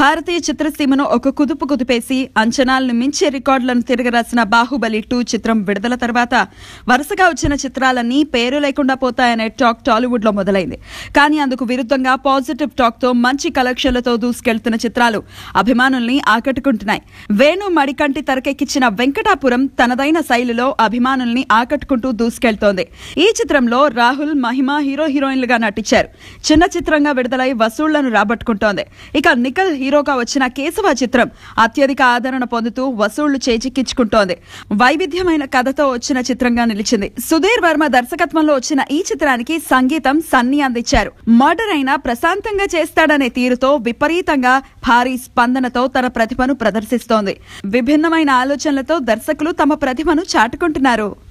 భారతీయ చిత్రసీమను ఒక కుదుపు కుదిపేసి అంచనాలను మించి రికార్డులను తిరగరాసిన బాహుబలి టూ చిత్రం విడుదల తర్వాత వరుసగా వచ్చిన చిత్రాలన్నీ పేరు లేకుండా పోతాయనే టాక్ టాలీవుడ్ లో మొదలైంది కానీ అందుకు విరుద్ధంగా పాజిటివ్ టాక్ తో మంచి కలెక్షన్లతో దూసుకెళ్తున్న చిత్రాలు అభిమానుల్ని ఆకట్టుకుంటున్నాయి వేణు మడికంటి తెరకెక్కించిన వెంకటాపురం తనదైన శైలిలో అభిమానుల్ని ఆకట్టుకుంటూ దూసుకెళ్తోంది ఈ చిత్రంలో రాహుల్ మహిమ హీరో హీరోయిన్లుగా నటించారు చిన్న చిత్రంగా విడుదలై వసూళ్లను రాబట్టుకుంటోంది ఇక నిఖిల్ హీరోగా వచ్చిన కేశవ చిత్రం అత్యధిక ఆదరణ పొందుతూ వసూళ్లు చేజిక్కించుకుంటోంది వైవిధ్యమైన కథతో వచ్చిన చిత్రంగా నిలిచింది సుధీర్ వర్మ దర్శకత్వంలో వచ్చిన ఈ చిత్రానికి సంగీతం సన్నీ అందించారు మర్డర్ అయినా ప్రశాంతంగా చేస్తాడనే తీరుతో విపరీతంగా భారీ స్పందనతో తన ప్రతిభను ప్రదర్శిస్తోంది విభిన్నమైన ఆలోచనలతో దర్శకులు తమ ప్రతిభను చాటుకుంటున్నారు